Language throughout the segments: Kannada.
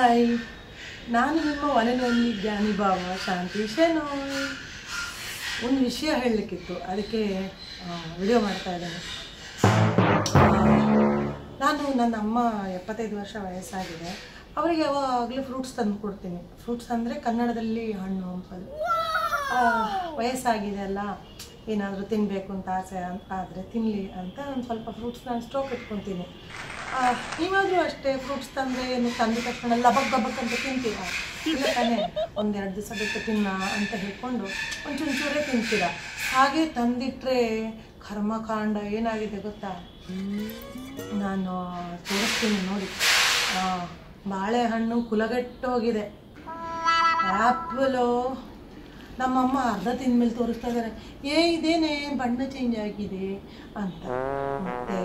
ಹಾಯ್ ನಾನು ನಿಮ್ಮ ಒಲೆನಲ್ಲಿ ಜ್ಞಾನಿ ಭಾವ ಶಾಂತಿ ಶೆನೋಯ್ ಒಂದು ವಿಷಯ ಹೇಳಲಿಕ್ಕಿತ್ತು ಅದಕ್ಕೆ ವಿಡಿಯೋ ಮಾಡ್ತಾ ಇದ್ದೇನೆ ಆ, ನಾನು ನನ್ನ ಅಮ್ಮ ಎಪ್ಪತ್ತೈದು ವರ್ಷ ವಯಸ್ಸಾಗಿದೆ ಅವರಿಗೆ ಯಾವಾಗಲೂ ಫ್ರೂಟ್ಸ್ ತಂದು ಕೊಡ್ತೀನಿ ಫ್ರೂಟ್ಸ್ ಅಂದರೆ ಕನ್ನಡದಲ್ಲಿ ಹಣ್ಣು ಹಂಪಲು ಆ, ವಯಸ್ಸಾಗಿದೆ ಅಲ್ಲ ಏನಾದರೂ ತಿನ್ನಬೇಕು ಅಂತ ಆಸೆ ಆದರೆ ತಿನ್ನಲಿ ಅಂತ ಒಂದು ಸ್ವಲ್ಪ ಫ್ರೂಟ್ಸ್ ನಾನು ಸ್ಟೋಕ್ ಇಟ್ಕೊತೀನಿ ಆ, ನೀವಾದರೂ ಅಷ್ಟೇ ಫ್ರೂಟ್ಸ್ ತಂದರೆ ಏನು ತಂದ ತಕ್ಷಣ ಲಬಕ್ ಗಬಕ್ ಅಂತ ತಿಂತೀರಾ ಇಲ್ಲ ತಾನೇ ಒಂದೆರಡು ದಿವಸ ಬಿಟ್ಟು ತಿನ್ನ ಅಂತ ಹೇಳ್ಕೊಂಡು ಒಂದು ಚೂರೇ ತಿಂತೀರಾ ಹಾಗೆ ತಂದಿಟ್ರೆ ಕರ್ಮಕಾಂಡ ಏನಾಗಿದೆ ಗೊತ್ತಾ ನಾನು ತೋರಿಸ್ತೀನಿ ನೋಡಿ ಆ, ಬಾಳೆಹಣ್ಣು ಕುಲಗೆಟ್ಟೋಗಿದೆ ಆ್ಯಪಲು ನಮ್ಮಮ್ಮ ಅರ್ಧ ತಿಂದ್ಮೇಲೆ ತೋರಿಸ್ತಾ ಇದ್ದಾರೆ ಏ ಇದೇನೆ ಬಣ್ಣ ಚೇಂಜ್ ಆಗಿದೆ ಅಂತ ಮತ್ತೆ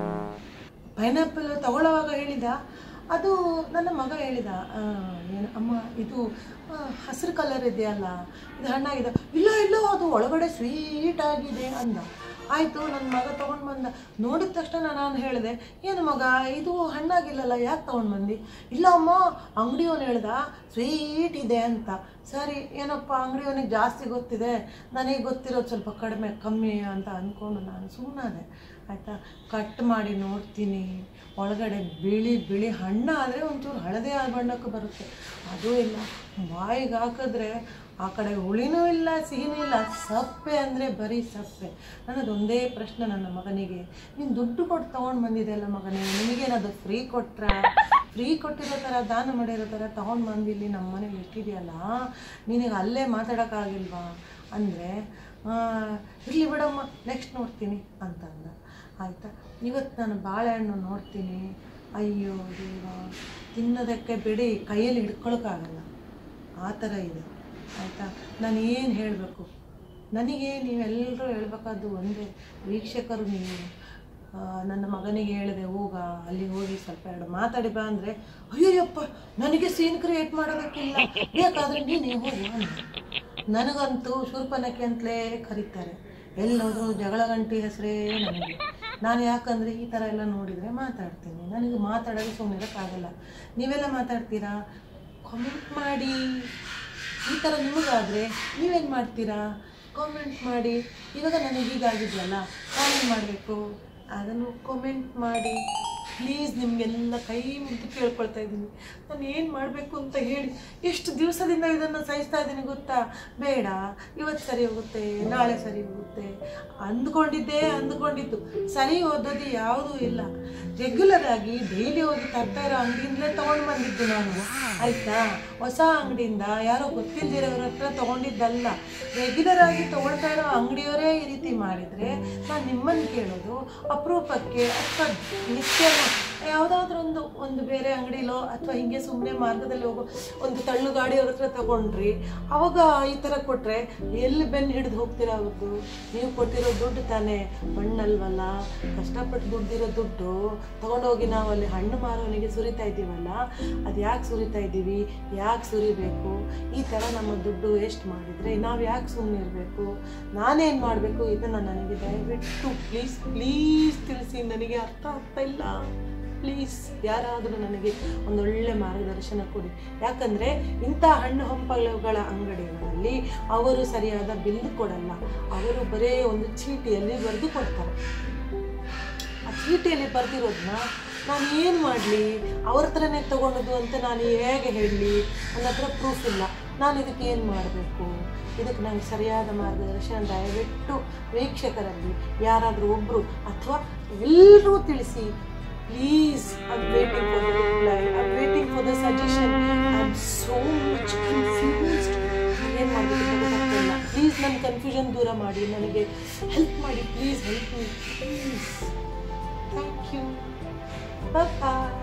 ಪೈನಾಪಲ್ ತಗೊಳ್ಳೋವಾಗ ಹೇಳಿದ ಅದು ನನ್ನ ಮಗ ಹೇಳಿದ ಆ, ಏನು ಅಮ್ಮ ಇದು ಹಸಿರು ಕಲರ್ ಇದೆಯಲ್ಲ ಇದು ಹಣ್ಣಾಗಿದೆ ಇಲ್ಲ ಇಲ್ಲ ಅದು ಒಳಗಡೆ ಸ್ವೀಟ್ ಆಗಿದೆ ಅಂದ ಆಯಿತು ನನ್ನ ಮಗ ತೊಗೊಂಡು ಬಂದ ನೋಡಿದ ತಕ್ಷಣ ನಾನು ಹೇಳಿದೆ ಏನು ಮಗ ಇದು ಹಣ್ಣಾಗಿಲ್ಲಲ್ಲ ಯಾಕೆ ತೊಗೊಂಡು ಬಂದು ಇಲ್ಲ ಅಮ್ಮ ಅಂಗಡಿಯವನು ಹೇಳ್ದ ಸ್ವೀಟ್ ಇದೆ ಅಂತ ಸರಿ ಏನಪ್ಪ ಅಂಗಡಿಯವನಿಗೆ ಜಾಸ್ತಿ ಗೊತ್ತಿದೆ ನನಗೆ ಗೊತ್ತಿರೋದು ಸ್ವಲ್ಪ ಕಡಿಮೆ ಕಮ್ಮಿ ಅಂತ ಅಂದ್ಕೊಂಡು ನಾನು ಸುಮ್ಮನಾದೆ ಆಯಿತಾ ಕಟ್ ಮಾಡಿ ನೋಡ್ತೀನಿ ಒಳಗಡೆ ಬಿಳಿ ಬಿಳಿ ಹಣ್ಣು ಆದರೆ ಒಂಚೂರು ಹಳದಿ ಆ ಬಣ್ಣಕ್ಕೆ ಬರುತ್ತೆ ಅದೂ ಇಲ್ಲ ಬಾಯಿಗೆ ಹಾಕಿದ್ರೆ ಆ ಕಡೆ ಹುಳಿನೂ ಇಲ್ಲ ಸಿಹಿನೂ ಇಲ್ಲ ಸಪ್ಪೆ ಅಂದರೆ ಬರೀ ಸಪ್ಪೆ ನನ್ನದೊಂದೇ ಪ್ರಶ್ನೆ ನನ್ನ ಮಗನಿಗೆ ನೀನು ದುಡ್ಡು ಕೊಟ್ಟು ತೊಗೊಂಡು ಬಂದಿದೆಯಲ್ಲ ಮಗನೇ ನಿನಗೇನದು ಫ್ರೀ ಕೊಟ್ರ ಫ್ರೀ ಕೊಟ್ಟಿರೋ ಥರ ದಾನ ಮಾಡಿರೋ ಥರ ತೊಗೊಂಡು ಬಂದು ಇಲ್ಲಿ ನಮ್ಮ ಮನೇಲಿ ಇಟ್ಟಿದೆಯಲ್ಲ ನಿನಗೆ ಅಲ್ಲೇ ಮಾತಾಡೋಕ್ಕಾಗಿಲ್ವಾ ಅಂದರೆ ಇರಲಿ ಬಿಡಮ್ಮ ನೆಕ್ಸ್ಟ್ ನೋಡ್ತೀನಿ ಅಂತಂದ ಆಯಿತಾ ಇವತ್ತು ನಾನು ಬಾಳೆಹಣ್ಣು ನೋಡ್ತೀನಿ ಅಯ್ಯೋ ದೇವ ತಿನ್ನೋದಕ್ಕೆ ಬಿಡಿ ಕೈಯಲ್ಲಿ ಹಿಡ್ಕೊಳಕ್ಕಾಗಲ್ಲ ಆ ಥರ ಇದೆ ಆಯಿತಾ ನಾನು ಏನು ಹೇಳಬೇಕು ನನಗೆ ನೀವೆಲ್ಲರೂ ಹೇಳ್ಬೇಕಾದ್ದು ಒಂದೇ ವೀಕ್ಷಕರು ನೀವು ಆ, ನನ್ನ ಮಗನಿಗೆ ಹೇಳಿದೆ ಹೋಗ ಅಲ್ಲಿ ಹೋಗಿ ಸ್ವಲ್ಪ ಎರಡು ಮಾತಾಡಿ ಬಾ ಅಂದರೆ ಅಯ್ಯಯ್ಯಪ್ಪ ನನಗೆ ಸೀನ್ ಕ್ರಿಯೇಟ್ ಮಾಡೋದಕ್ಕಿಲ್ಲ ಬೇಕಾದ್ರೆ ನೀನೇ ಹೋಗು ಅಂದ ನನಗಂತೂ ಶೂರ್ಪನಕ್ಕೆ ಅಂತಲೇ ಕರೀತಾರೆ ಎಲ್ಲೋದ್ರೂ ಜಗಳ ಗಂಟಿ ಹೆಸರೇ ನನಗೆ ನಾನು ಯಾಕಂದರೆ ಈ ಥರ ಎಲ್ಲ ನೋಡಿದರೆ ಮಾತಾಡ್ತೀನಿ ನನಗೆ ಮಾತಾಡೋದು ಸುಮ್ಮನಿರೋಕ್ಕಾಗಲ್ಲ ನೀವೆಲ್ಲ ಮಾತಾಡ್ತೀರಾ ಕಾಮೆಂಟ್ ಮಾಡಿ ಈ ಥರ ನಿಮಗಾದರೆ ನೀವೇನು ಮಾಡ್ತೀರಾ ಕಾಮೆಂಟ್ ಮಾಡಿ ಇವಾಗ ನನಗೆ ಹೀಗಾಗಿದೆಯಲ್ಲ ನಾನೇನು ಮಾಡಬೇಕು ಅದನ್ನು ಕಾಮೆಂಟ್ ಮಾಡಿ ಪ್ಲೀಸ್ ನಿಮಗೆಲ್ಲ ಕೈ ಮುಗಿದು ಕೇಳ್ಕೊಳ್ತಾ ಇದ್ದೀನಿ ನಾನು ಏನು ಮಾಡಬೇಕು ಅಂತ ಹೇಳಿ ಎಷ್ಟು ದಿವಸದಿಂದ ಇದನ್ನು ಸಹಿಸ್ತಾ ಇದ್ದೀನಿ ಗೊತ್ತಾ ಬೇಡ ಇವತ್ತು ಸರಿ ಹೋಗುತ್ತೆ ನಾಳೆ ಸರಿ ಹೋಗುತ್ತೆ ಅಂದ್ಕೊಂಡಿದ್ದೇ ಅಂದ್ಕೊಂಡಿದ್ದು ಸರಿ ಓದೋದು ಯಾವುದೂ ಇಲ್ಲ ರೆಗ್ಯುಲರ್ ಆಗಿ ಡೈಲಿ ಹೋಗಿ ತರ್ತಾ ಇರೋ ಅಂಗಡಿಯಿಂದಲೇ ತೊಗೊಂಡು ಬಂದಿದ್ದು ನಾನು ಆಯಿತಾ ಹೊಸ ಅಂಗಡಿಯಿಂದ ಯಾರೋ ಗೊತ್ತಿಲ್ದಿರೋರ ಹತ್ರ ತೊಗೊಂಡಿದ್ದಲ್ಲ ರೆಗ್ಯುಲರ್ ಆಗಿ ತೊಗೊಳ್ತಾ ಇರೋ ಅಂಗಡಿಯವರೇ ಈ ರೀತಿ ಮಾಡಿದರೆ ನಾನು ನಿಮ್ಮನ್ನು ಕೇಳೋದು ಅಪರೂಪಕ್ಕೆ ಅಥವಾ ನಿತ್ಯ ಯಾವುದಾದ್ರೂ ಒಂದು ಒಂದು ಬೇರೆ ಅಂಗಡಿಲೋ ಅಥವಾ ಹಿಂಗೆ ಸುಮ್ಮನೆ ಮಾರ್ಗದಲ್ಲಿ ಹೋಗೋ ಒಂದು ತಳ್ಳು ಗಾಡಿಯವ್ರ ಹತ್ರ ತಗೊಂಡ್ರಿ ಅವಾಗ ಈ ಥರ ಕೊಟ್ಟರೆ ಎಲ್ಲಿ ಬೆನ್ನು ಹಿಡಿದು ಹೋಗ್ತೀರಾ ಅವ್ರದ್ದು ನೀವು ಕೊಟ್ಟಿರೋ ದುಡ್ಡು ತಾನೇ ಮಣ್ಣಲ್ವಲ್ಲ ಕಷ್ಟಪಟ್ಟು ದುಡ್ಡಿರೋ ದುಡ್ಡು ತಗೊಂಡೋಗಿ ನಾವು ಅಲ್ಲಿ ಹಣ್ಣು ಮಾರೋನಿಗೆ ಸುರಿತಾ ಇದ್ದೀವಲ್ಲ ಅದು ಯಾಕೆ ಸುರಿತಾ ಇದ್ದೀವಿ ಯಾಕೆ ಸುರಿಬೇಕು ಈ ಥರ ನಮ್ಮ ದುಡ್ಡು ವೇಸ್ಟ್ ಮಾಡಿದರೆ ನಾವು ಯಾಕೆ ಸುಮ್ಮನೆ ಇರಬೇಕು ನಾನೇನು ಮಾಡಬೇಕು ಇದನ್ನು ನನಗೆ ದಯವಿಟ್ಟು ಪ್ಲೀಸ್ ಪ್ಲೀಸ್ ತಿಳಿಸಿ ನನಗೆ ಅರ್ಥ ಆಗ್ತಾ ಇಲ್ಲ ಪ್ಲೀಸ್ ಯಾರಾದರೂ ನನಗೆ ಒಂದೊಳ್ಳೆ ಮಾರ್ಗದರ್ಶನ ಕೊಡಿ ಯಾಕಂದರೆ ಇಂಥ ಹಣ್ಣು ಹಂಪಲುಗಳ ಅಂಗಡಿಗಳಲ್ಲಿ ಅವರು ಸರಿಯಾದ ಬಿಲ್ ಕೊಡಲ್ಲ ಅವರು ಬರೇ ಒಂದು ಚೀಟಿಯಲ್ಲಿ ಬರೆದು ಕೊಡ್ತಾರೆ ಆ ಚೀಟಿಯಲ್ಲಿ ಬರೆದಿರೋದನ್ನ ನಾನು ಏನು ಮಾಡಲಿ ಅವ್ರ ಹತ್ರನೇ ತೊಗೊಂಡದು ಅಂತ ನಾನು ಹೇಗೆ ಹೇಳಲಿ ನನ್ನ ಹತ್ರ ಪ್ರೂಫ್ ಇಲ್ಲ ನಾನು ಇದಕ್ಕೆ ಏನು ಮಾಡಬೇಕು ಇದಕ್ಕೆ ನಂಗೆ ಸರಿಯಾದ ಮಾರ್ಗದರ್ಶನ ದಯವಿಟ್ಟು ವೀಕ್ಷಕರಲ್ಲಿ ಯಾರಾದರೂ ಒಬ್ಬರು ಅಥವಾ ಎಲ್ಲರೂ ತಿಳಿಸಿ please I waiting for the reply I waiting for the suggestion I am so much confused ಏನು ಮಾಡಬೇಕು ಗೊತ್ತಾಗ್ತಿಲ್ಲ ಪ್ಲೀಸ್ ನನ್ನ ಕನ್ಫ್ಯೂಷನ್ ದೂರ ಮಾಡಿ ನನಗೆ ಹೆಲ್ಪ್ ಮಾಡಿ please help me please thank you bye